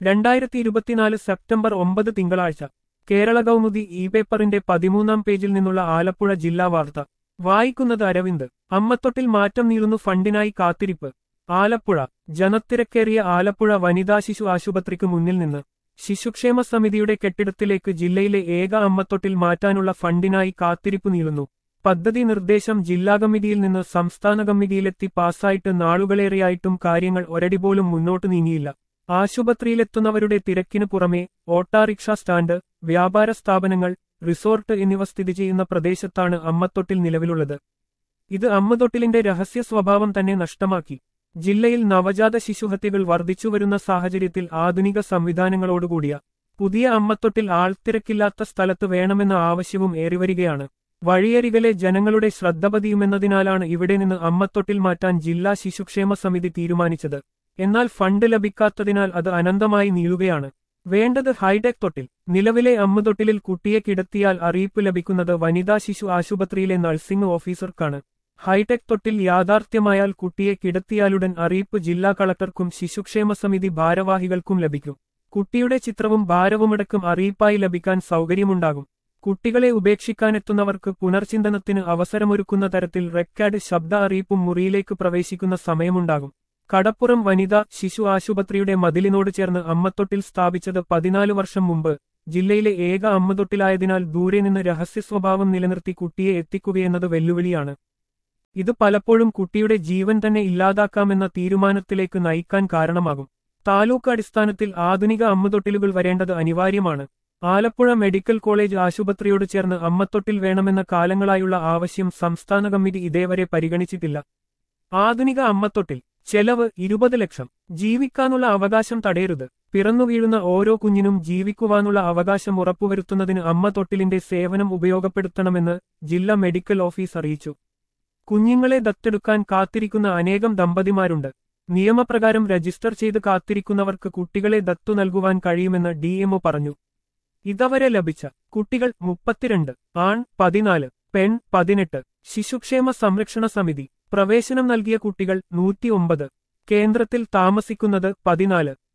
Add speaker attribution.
Speaker 1: രണ്ടായിരത്തി ഇരുപത്തിനാല് സെപ്റ്റംബർ ഒമ്പത് തിങ്കളാഴ്ച കേരള കൗമുദി ഇ പേപ്പറിന്റെ പതിമൂന്നാം പേജിൽ നിന്നുള്ള ആലപ്പുഴ ജില്ലാ വാർത്ത വായിക്കുന്നത് അരവിന്ദ് അമ്മത്തൊട്ടിൽ മാറ്റം നീളുന്നു ഫണ്ടിനായി കാത്തിരിപ്പ് ആലപ്പുഴ ജനത്തിരക്കേറിയ ആലപ്പുഴ വനിതാ ശിശു ആശുപത്രിക്ക് മുന്നിൽ നിന്ന് ശിശുക്ഷേമ സമിതിയുടെ കെട്ടിടത്തിലേക്ക് ജില്ലയിലെ ഏക അമ്മത്തൊട്ടിൽ മാറ്റാനുള്ള ഫണ്ടിനായി കാത്തിരിപ്പ് നീളുന്നു പദ്ധതി നിർദ്ദേശം ജില്ലാ കമ്മിറ്റിയിൽ നിന്ന് സംസ്ഥാന കമ്മിറ്റിയിലെത്തി പാസ്സായിട്ട് നാളുകളേറെയായിട്ടും കാര്യങ്ങൾ ഒരടി പോലും മുന്നോട്ട് നീങ്ങിയില്ല ആശുപത്രിയിലെത്തുന്നവരുടെ തിരക്കിനു പുറമെ ഓട്ടാറിക്ഷ സ്റ്റാൻഡ് വ്യാപാര സ്ഥാപനങ്ങൾ റിസോർട്ട് എന്നിവ സ്ഥിതി ചെയ്യുന്ന പ്രദേശത്താണ് അമ്മത്തൊട്ടിൽ നിലവിലുള്ളത് ഇത് അമ്മത്തൊട്ടിലിന്റെ രഹസ്യ സ്വഭാവം തന്നെ നഷ്ടമാക്കി ജില്ലയിൽ നവജാത ശിശുഹത്യകൾ വർദ്ധിച്ചുവരുന്ന സാഹചര്യത്തിൽ ആധുനിക സംവിധാനങ്ങളോടുകൂടിയ പുതിയ അമ്മത്തൊട്ടിൽ ആൾത്തിരക്കില്ലാത്ത സ്ഥലത്ത് വേണമെന്ന ആവശ്യവും ഏറിവരികയാണ് വഴിയരികിലെ ജനങ്ങളുടെ ശ്രദ്ധ പതിയുമെന്നതിനാലാണ് ഇവിടെ നിന്ന് അമ്മത്തൊട്ടിൽ മാറ്റാൻ ജില്ലാ ശിശുക്ഷേമ സമിതി തീരുമാനിച്ചത് എന്നാൽ ഫണ്ട് ലഭിക്കാത്തതിനാൽ അത് അനന്തമായി നീളുകയാണ് വേണ്ടത് ഹൈടെക് തൊട്ടിൽ നിലവിലെ അമ്മതൊട്ടിലിൽ കുട്ടിയെ കിടത്തിയാൽ അറിയിപ്പ് ലഭിക്കുന്നത് വനിതാ ശിശു ആശുപത്രിയിലെ നഴ്സിംഗ് ഓഫീസർക്കാണ് ഹൈടെക് തൊട്ടിൽ യാഥാർത്ഥ്യമായാൽ കുട്ടിയെ കിടത്തിയാലുടൻ അറിയിപ്പ് ജില്ലാ കളക്ടർക്കും ശിശുക്ഷേമ സമിതി ഭാരവാഹികൾക്കും ലഭിക്കും കുട്ടിയുടെ ചിത്രവും ഭാരവുമടക്കം അറിയിപ്പായി ലഭിക്കാൻ സൗകര്യമുണ്ടാകും കുട്ടികളെ ഉപേക്ഷിക്കാനെത്തുന്നവർക്ക് പുനർചിന്തനത്തിന് അവസരമൊരുക്കുന്ന തരത്തിൽ റെക്കാർഡ് ശബ്ദ അറിയിപ്പും മുറിയിലേക്ക് പ്രവേശിക്കുന്ന സമയമുണ്ടാകും കടപ്പുറം വനിതാ ശിശു ആശുപത്രിയുടെ മതിലിനോട് ചേർന്ന് അമ്മത്തൊട്ടിൽ സ്ഥാപിച്ചത് പതിനാല് വർഷം മുമ്പ് ജില്ലയിലെ ഏക അമ്മതൊട്ടിലായതിനാൽ ദൂരെ നിന്ന് രഹസ്യ സ്വഭാവം നിലനിർത്തി കുട്ടിയെ എത്തിക്കുകയെന്നത് വെല്ലുവിളിയാണ് ഇത് പലപ്പോഴും കുട്ടിയുടെ ജീവൻ തന്നെ ഇല്ലാതാക്കാമെന്ന തീരുമാനത്തിലേക്ക് നയിക്കാൻ കാരണമാകും താലൂക്ക് അടിസ്ഥാനത്തിൽ ആധുനിക അമ്മതൊട്ടിലുകൾ വരേണ്ടത് അനിവാര്യമാണ് ആലപ്പുഴ മെഡിക്കൽ കോളേജ് ആശുപത്രിയോട് ചേർന്ന് അമ്മത്തൊട്ടിൽ വേണമെന്ന കാലങ്ങളായുള്ള ആവശ്യം സംസ്ഥാന കമ്മിറ്റി ഇതേവരെ പരിഗണിച്ചിട്ടില്ല ആധുനിക അമ്മത്തൊട്ടിൽ ചെലവ് ഇരുപത് ലക്ഷം ജീവിക്കാനുള്ള അവകാശം തടയരുത് പിറന്നു വീഴുന്ന ഓരോ കുഞ്ഞിനും ജീവിക്കുവാനുള്ള അവകാശം ഉറപ്പുവരുത്തുന്നതിന് അമ്മ തൊട്ടിലിന്റെ സേവനം ഉപയോഗപ്പെടുത്തണമെന്ന് ജില്ലാ മെഡിക്കൽ ഓഫീസ് അറിയിച്ചു കുഞ്ഞുങ്ങളെ ദത്തെടുക്കാൻ കാത്തിരിക്കുന്ന അനേകം ദമ്പതിമാരുണ്ട് നിയമപ്രകാരം രജിസ്റ്റർ ചെയ്ത് കാത്തിരിക്കുന്നവർക്ക് കുട്ടികളെ ദത്തു നൽകുവാൻ കഴിയുമെന്ന് ഡിഎംഒ പറഞ്ഞു ഇതവരെ ലഭിച്ച കുട്ടികൾ മുപ്പത്തിരണ്ട് ആൺ പതിനാല് പെൺ പതിനെട്ട് ശിശുക്ഷേമ സംരക്ഷണ സമിതി പ്രവേശനം നൽകിയ കുട്ടികൾ നൂറ്റിയൊമ്പത് കേന്ദ്രത്തിൽ താമസിക്കുന്നത് പതിനാല്